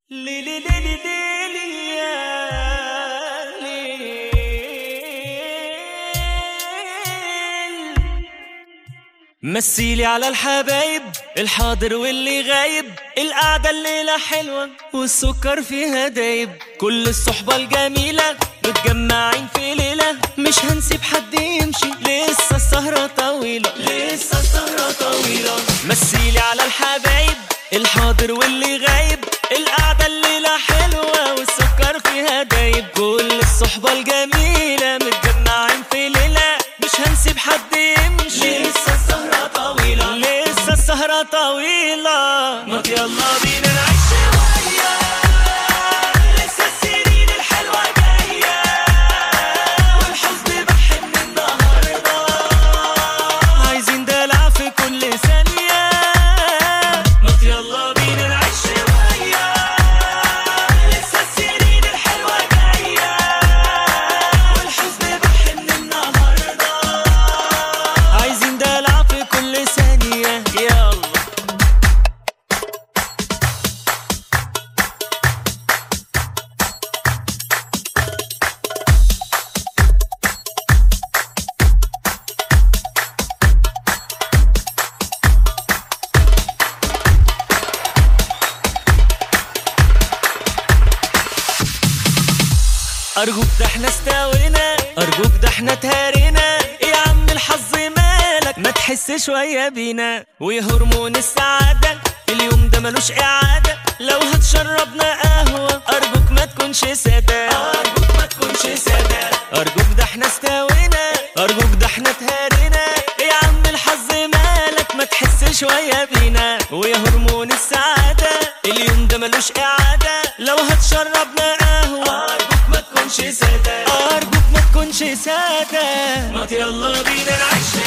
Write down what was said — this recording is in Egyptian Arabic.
ليلي ليلي ليلي يا ليل مثيلي على الحبايب الحاضر واللي غايب القعدة الليلة حلوة والسكر فيها دايب كل الصحبة الجميلة متجمعين في ليلة مش هنسيب حد يمشي لسه السهرة طويلة لسه السهرة طويلة مثيلي على الحبايب الحاضر واللي غايب القعدة الليلة حلوة والسكر فيها دايب كل الصحبة الجميلة متجمعين في ليلة مش هنسيب حد يمشي لسه السهرة طويلة لسه السهرة طويلة ما يلا بينا نعيش شوية لسه السنين الحلوة جاية والحزن بح من النهاردة عايزين دلع في كل ثانية ما يلا بينا نعيش شوية لسه السنين الحلوة جاية والحزن بح من النهاردة عايزين دلع في كل ثانية يلا أرجوك ده احنا استوينا أرجوك ده احنا تهارينا يا عم الحظ مالك ما تحس شوية بينا ويا هرمون السعادة اليوم ده ملوش إعادة لو هتشربنا قهوة أرجوك ما تكونش سادة أرجوك ما تكونش سادة أرجوك ده احنا استوينا أرجوك ده احنا تهارينا يا عم الحظ مالك ما تحس شوية بينا ويا هرمون السعادة اليوم ده ملوش إعادة لو هتشربنا قهوة أرجوك ما تكونش سادة أرجوك ما تكونش سادة ما يلا بينا نعيش